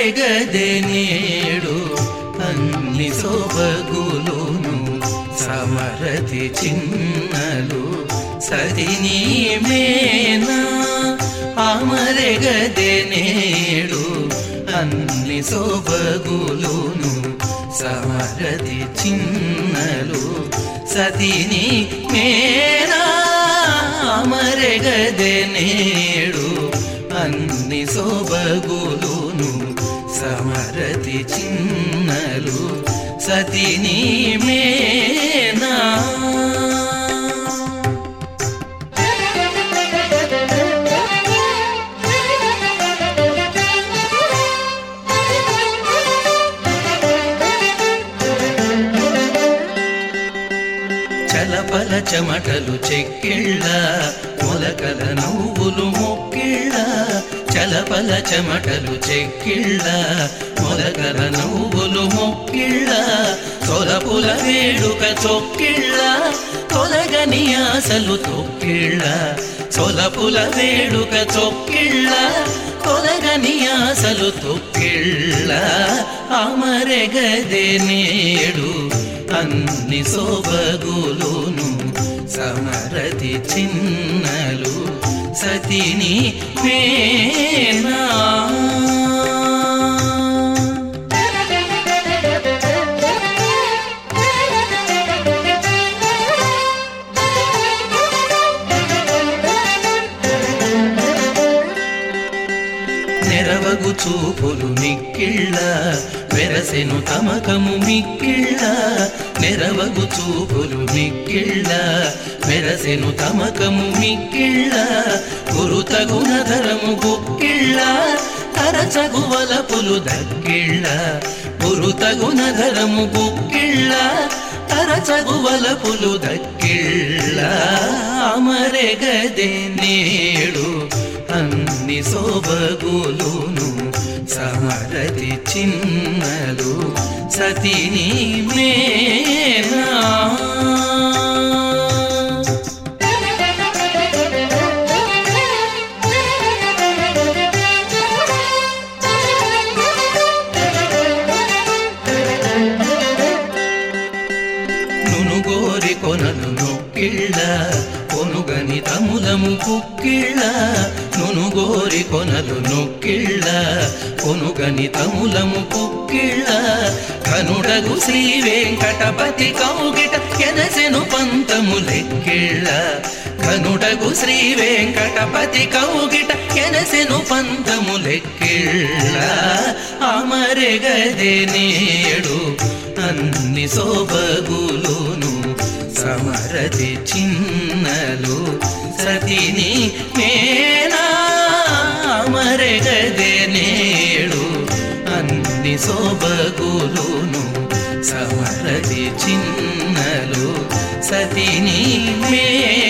అమరెగదె నేడు అన్ని సొబగులును సమరతి చిన్నలు సదిని మేనా అమరెగదె నేడు అన్ని సొబగులును సమరతి చిన్నలు సతిని మేనా అమరెగదె నేడు అన్ని సొబగులును సమరతి చిన్నలు సతిని మేనా చలపల చెమటలు చెక్కిళ్ళ మొలకల నవ్వులు మొక్కిళ్ళ చలపల చెమటలు చెక్కిళ్ళ మొలకల నవ్వులు మొక్కిళ్ళ తొలపుల వేడుక చొక్కిళ్ళ తొలగని ఆశలు తొక్కిళ్ళ సొలపుల వేడుక చొక్కిళ్ళ తొలగని ఆశలు తొక్కిళ్ళ అమరెగదే నేడు అన్ని సోబగులును సమరతి చిన్నలు సతిని మేనా నెరవగు చూపులు మిక్కిళ్ళ వెరసెను తమకము మిక్కిళ్ళ నెరవగు చూపులు మిక్కిళ్ళ వెరసెను తమకము మిక్కిళ్ళ గురుతగున ధరము గుక్కిళ్ళ తరచగు వలపులు దక్కిళ్ళ గురుతగున ధరము గుక్కిళ్ళ తరచగు వలపులు దక్కిళ్ళ అమరెగదే నేడు అన్ని సోబగులును సమరతి చిన్నలు సతిని మేనా నునుగోరి కొనలు నొక్కిళ్ళ కొనుగని తములము కుక్కిళ్ళ నునుగోరి కొనలు నొక్కిళ్ళ కొనుగని తములము కుక్కిళ్ళ కనుడగు శ్రీ వెంకటపతి కౌగిట ఎనసెను పంతము లెక్కిళ్ళ కనుడగు శ్రీ వెంకటపతి కౌగిట ఎనసెను పంతము లెక్కిళ్ళ అమరెగదే నేడు అన్ని సోబగులును సమరతి చిన్నలు సతిని మేనా మరెగదే నేడు అన్ని సోబగులును సమరతి చిన్నలు సతిని మే